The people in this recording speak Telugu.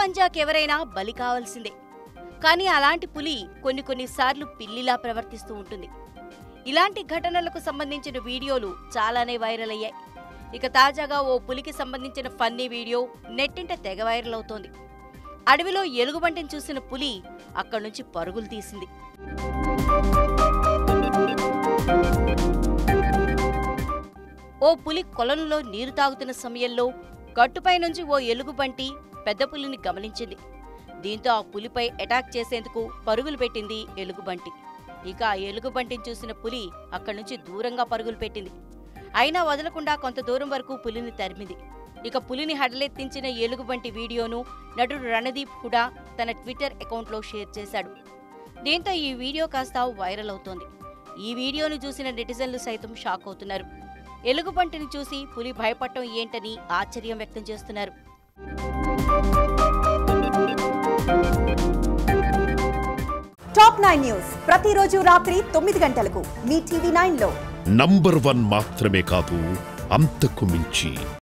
పంజాకెవరైనా బలి కావాల్సిందే కానీ అలాంటి పులి కొన్ని కొన్నిసార్లు పిల్లిలా ప్రవర్తిస్తూ ఉంటుంది ఇలాంటి ఘటనలకు సంబంధించిన వీడియోలు చాలానే వైరల్ అయ్యాయి ఇక తాజాగా ఓ పులికి సంబంధించిన ఫన్నీ వీడియో నెట్టింట తెగ వైరల్ అవుతోంది అడవిలో ఎలుగుబంటిని చూసిన పులి అక్కడి నుంచి పరుగులు తీసింది ఓ పులి కొలంలో నీరు తాగుతున్న సమయంలో గట్టుపై నుంచి ఓ ఎలుగుబంటి పెద్ద పులిని గమనించింది దీంతో ఆ పులిపై అటాక్ చేసేందుకు పరుగులు పెట్టింది ఎలుగుబంటి ఇక ఆ ఎలుగుబంటిని చూసిన పులి అక్కడి నుంచి దూరంగా పరుగులు పెట్టింది అయినా వదలకుండా కొంత దూరం వరకు పులిని తరిమింది ఇక పులిని హడలెత్తించిన ఎలుగుబంటి వీడియోను నటుడు రణదీప్ హుడా తన ట్విట్టర్ అకౌంట్లో షేర్ చేశాడు దీంతో ఈ వీడియో కాస్త వైరల్ అవుతోంది ఈ వీడియోను చూసిన నెటిజన్లు సైతం షాక్ అవుతున్నారు ఎలుగుబంటిని చూసి పులి భయపడటం ఏంటని ఆశ్చర్యం వ్యక్తం చేస్తున్నారు టాప్ నైన్ న్యూస్ ప్రతిరోజు రాత్రి తొమ్మిది గంటలకు మీ టీవీ నైన్ లో నంబర్ వన్ మాత్రమే కాదు అంతకు మించి